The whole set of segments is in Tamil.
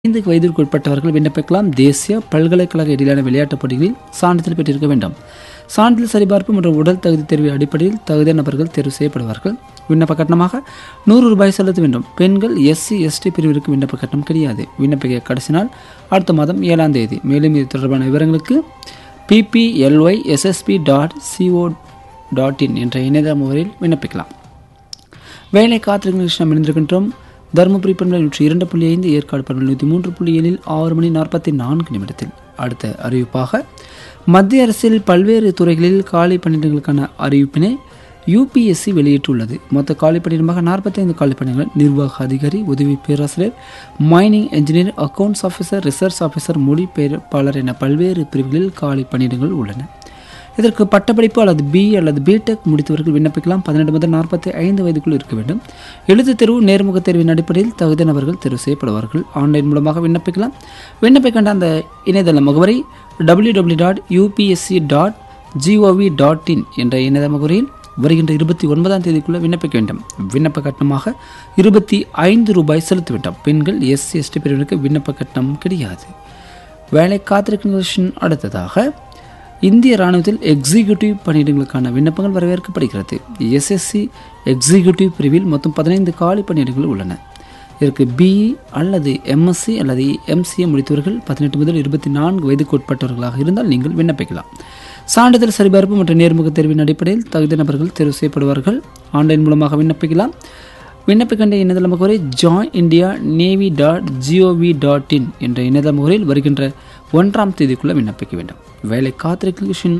ஐந்து வயதிற்கு உட்பட்டவர்கள் விண்ணப்பிக்கலாம் தேசிய பல்கலைக்கழக இடையிலான விளையாட்டுப் போட்டிகளில் சான்றிதழ் பெற்றிருக்க வேண்டும் சான்றிதழ் சரிபார்ப்பு மற்றும் உடல் தகுதி தேர்வு அடிப்படையில் தகுதியான நபர்கள் தேர்வு செய்யப்படுவார்கள் விண்ணப்ப கட்டணமாக நூறு ரூபாய் செலுத்த வேண்டும் பெண்கள் எஸ்சி எஸ்டி பிரிவிற்கு விண்ணப்ப கட்டணம் கிடையாது விண்ணப்பிக்க கடைசி நாள் அடுத்த மாதம் ஏழாம் தேதி மேலும் இது தொடர்பான விவரங்களுக்கு பிபிஎல்ஒய் SSP dot CO dot in என்ற இணையதள முகவரியில் விண்ணப்பிக்கலாம் வேலை காத்திருக்கும் நிகழ்ச்சி நாம் இணைந்திருக்கின்றோம் தருமபுரி பண்பலை நூற்றி இரண்டு புள்ளி ஐந்து ஏற்காடு பண்பலை நூற்றி மூன்று புள்ளி ஏழில் ஆறு மணி நாற்பத்தி நான்கு நிமிடத்தில் அடுத்த அறிவிப்பாக மத்திய அரசில் பல்வேறு துறைகளில் காலி பணியிடங்களுக்கான அறிவிப்பினை யூபிஎஸ்சி வெளியிட்டுள்ளது மொத்த காலி பணியிடமாக நாற்பத்தைந்து காலி பணியிடங்கள் நிர்வாக அதிகாரி உதவி பேராசிரியர் mining engineer accounts officer research officer மொழிபெயர்ப்பாளர் என பல்வேறு பிரிவுகளில் காலி பணியிடங்கள் உள்ளன இதற்கு பட்டப்படிப்பு அல்லது பி அல்லது பிடெக் முடித்தவர்கள் விண்ணப்பிக்கலாம் பதினெட்டு முதல் நாற்பத்தி ஐந்து வயதுக்குள் இருக்க வேண்டும் எழுத்துத் தேர்வு நேர்முக தேர்வின் அடிப்படையில் தகுதியானவர்கள் தேர்வு செய்யப்படுவார்கள் ஆன்லைன் மூலமாக விண்ணப்பிக்கலாம் விண்ணப்பிக்கின்ற அந்த இணையதள முகவரி W W dot UPSC dot GOV dot in என்ற இணையதள முகவரியில் வருகின்ற இருபத்தி ஒன்பதாம் தேதிக்குள்ளே விண்ணப்பிக்க வேண்டும் விண்ணப்ப கட்டணமாக இருபத்தி ஐந்து ரூபாய் செலுத்த வேண்டும் பெண்கள் எஸ்சி எஸ்டி பிரிவினருக்கு விண்ணப்ப கட்டணம் கிடையாது வேலை காத்திருக்கும் நிகழ்ச்சியின் அடுத்ததாக இந்திய ராணுவத்தில் எக்ஸிக்யூட்டிவ் பணியிடங்களுக்கான விண்ணப்பங்கள் வரவேற்கப்படுகிறது எஸ்எஸ்சி எக்ஸிக்யூட்டிவ் பிரிவில் மொத்தம் பதினைந்து காலி பணியிடங்கள் உள்ளன இதற்கு பிஇ அல்லது எம்எஸ்சி அல்லது எம்சிஏ முடித்தவர்கள் பதினெட்டு முதல் இருபத்தி நான்கு வயதுக்கு உட்பட்டவர்களாக இருந்தால் நீங்கள் விண்ணப்பிக்கலாம் சான்றிதழ் சரிபார்ப்பு மற்றும் நேர்முக தேர்வின் அடிப்படையில் தகுதி நபர்கள் தேர்வு செய்யப்படுவார்கள் ஆன்லைன் மூலமாக விண்ணப்பிக்கலாம் விண்ணப்பிக்கின்ற இணையதள முகவரி join India navy dot GOV dot in என்ற இணையதள முகவரியில் வருகின்ற ஒன்றாம் தேதிக்குள்ளே விண்ணப்பிக்க வேண்டும் வேலை காத்திருக்கும்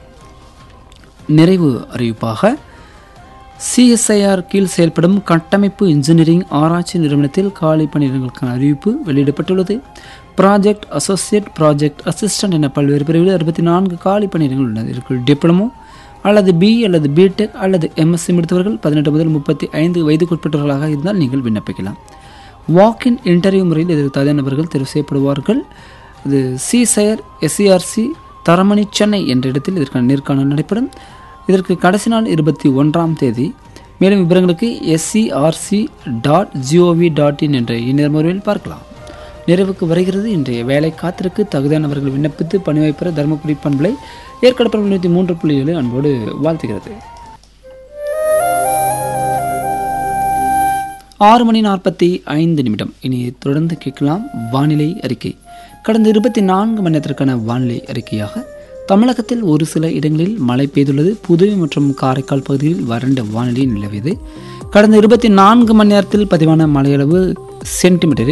நிறைவு அறிவிப்பாக சிஎஸ்ஐஆர் கீழ் செயல்படும் கட்டமைப்பு இன்ஜினியரிங் ஆராய்ச்சி நிறுவனத்தில் காலி பணியிடங்களுக்கான அறிவிப்பு வெளியிடப்பட்டுள்ளது ப்ராஜெக்ட் அசோசியேட் ப்ராஜெக்ட் அசிஸ்டன்ட் என பல்வேறு பிரிவில் அறுபத்தி நான்கு காலி பணியிடங்கள் உள்ளன இதற்கு டிப்ளமோ அல்லது பி அல்லது பிடெக் அல்லது எம்எஸ்சி முடித்தவர்கள் பதினெட்டு முதல் முப்பத்தி ஐந்து வயதுக்குட்பட்டவர்களாக இருந்தால் நீங்கள் விண்ணப்பிக்கலாம் வாக்கின் இன்டர்வியூ முறையில் இதற்கு தகுதியானவர்கள் தேர்வு செய்யப்படுவார்கள் இது சிசையர் எஸ்சிஆர்சி தரமணி சென்னை என்ற இடத்தில் இதற்கான நேர்காணல் நடைபெறும் இதற்கு கடைசி நாள் இருபத்தி ஒன்றாம் தேதி மேலும் விவரங்களுக்கு SCRC dot GOV dot in என்ற இணைய முறையில் பார்க்கலாம் நிறைவுக்கு வருகிறது இன்றைய வேலை காத்திற்கு தகுதியானவர்கள் விண்ணப்பித்து பணி வைப்பெற தருமபுரி பண்பலை ஏற்காடு பண்பலை நூற்றி மூன்று புள்ளி ஏழு அன்போடு வாழ்த்துகிறது ஆறு மணி நாற்பத்தி ஐந்து நிமிடம் இனி தொடர்ந்து கேட்கலாம் வானிலை அறிக்கை கடந்த இருபத்தி நான்கு மணி நேரத்திற்கான வானிலை அறிக்கையாக தமிழகத்தில் ஒரு சில இடங்களில் மழை பெய்துள்ளது புதுவை மற்றும் காரைக்கால் பகுதியில் வறண்ட வானிலை நிலவியது கடந்த இருபத்தி நான்கு மணி நேரத்தில் பதிவான மழையளவு சென்டிமீட்டரு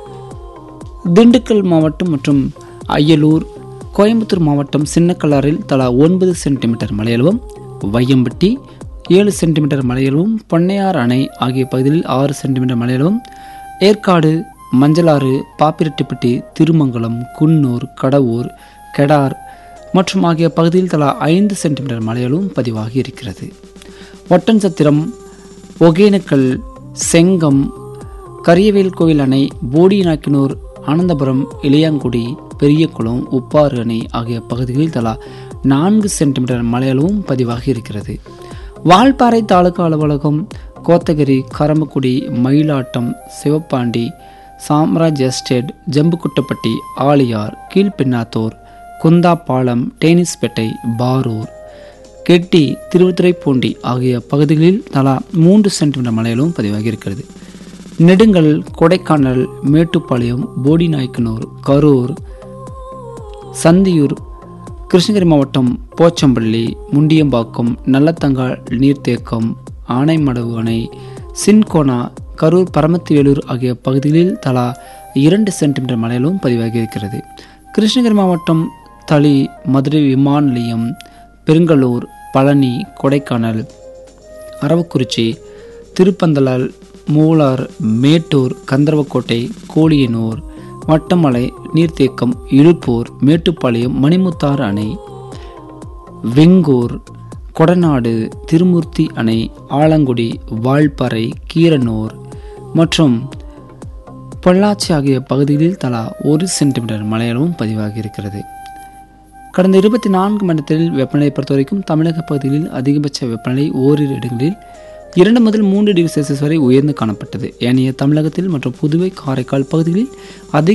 திண்டுக்கல் மாவட்டம் மற்றும் அய்யலூர் கோயம்புத்தூர் மாவட்டம் சின்னக்கல்லாறில் தலா ஒன்பது சென்டிமீட்டர் மழையளவும் வையம்பட்டி ஏழு சென்டிமீட்டர் மழையளவும் பொன்னையார் அணை ஆகிய பகுதிகளில் ஆறு சென்டிமீட்டர் மழையளவும் ஏற்காடு மஞ்சளாறு பாப்பிரெட்டிப்பட்டி திருமங்கலம் குன்னூர் கடவூர் கெடார் மற்றும் ஆகிய பகுதியில் தலா ஐந்து சென்டிமீட்டர் மழையளவும் பதிவாகி இருக்கிறது ஒட்டன்சத்திரம் ஒகேனக்கல் செங்கம் கரியவேல் கோவில் அணை போடிநாக்கினூர் ஆனந்தபுரம் இளையாங்குடி பெரியகுளம் உப்பாறு அணை ஆகிய பகுதிகளில் தலா நான்கு சென்டிமீட்டர் மழையளவும் பதிவாகி இருக்கிறது வால்பாறை தாலுகா அலுவலகம் கோத்தகிரி கரம்பக்குடி மயிலாட்டம் சிவப்பாண்டி சாம்ராஜ் எஸ்டேட் ஜம்புக்குட்டப்பட்டி ஆலியார் கீழ்பெண்ணாத்தூர் குந்தாப்பாலம் டேனிஸ்பேட்டை பாரூர் கெட்டி திருத்துறைப்பூண்டி ஆகிய பகுதிகளில் தலா மூன்று சென்டிமீட்டர் மழையிலும் பதிவாகி இருக்கிறது நெடுங்கல் கொடைக்கானல் மேட்டுப்பாளையம் போடிநாயக்கனூர் கரூர் சந்தியூர் கிருஷ்ணகிரி மாவட்டம் போச்சம்பள்ளி முண்டியம்பாக்கம் நல்லத்தங்கால் நீர்த்தேக்கம் ஆனைமடவு அணை சின்கோனா கரூர் பரமத்திவேலூர் ஆகிய பகுதிகளில் தலா இரண்டு சென்டிமீட்டர் மழையிலும் பதிவாகி இருக்கிறது கிருஷ்ணகிரி மாவட்டம் தளி மதுரை விமான நிலையம் பெருங்கலூர் பழனி கொடைக்கானல் அரவக்குறிச்சி திருப்பந்தலால் மூலார் மேட்டூர் கந்தர்வக்கோட்டை கோழியனூர் வட்டமலை நீர்த்தேக்கம் இழுப்பூர் மேட்டுப்பாளையம் மணிமுத்தாறு அணை வெங்கூர் கொடநாடு திருமூர்த்தி அணை ஆலங்குடி வால்பாறை கீரனூர் மற்றும் பொள்ளாச்சி ஆகிய பகுதிகளில் தலா ஒரு சென்டிமீட்டர் மழையளவும் பதிவாகி இருக்கிறது கடந்த இருபத்தி நான்கு மணி நேரத்தில் வெப்பநிலை பொறுத்தவரைக்கும் தமிழக பகுதிகளில் அதிகபட்ச வெப்பநிலை ஓரிரு இடங்களில் இரண்டு முதல் மூன்று டிகிரி செல்சியஸ் வரை உயர்ந்து காணப்பட்டது ஏனைய தமிழகத்தில் மற்றும் புதுவை காரைக்கால் பகுதிகளில் அதிக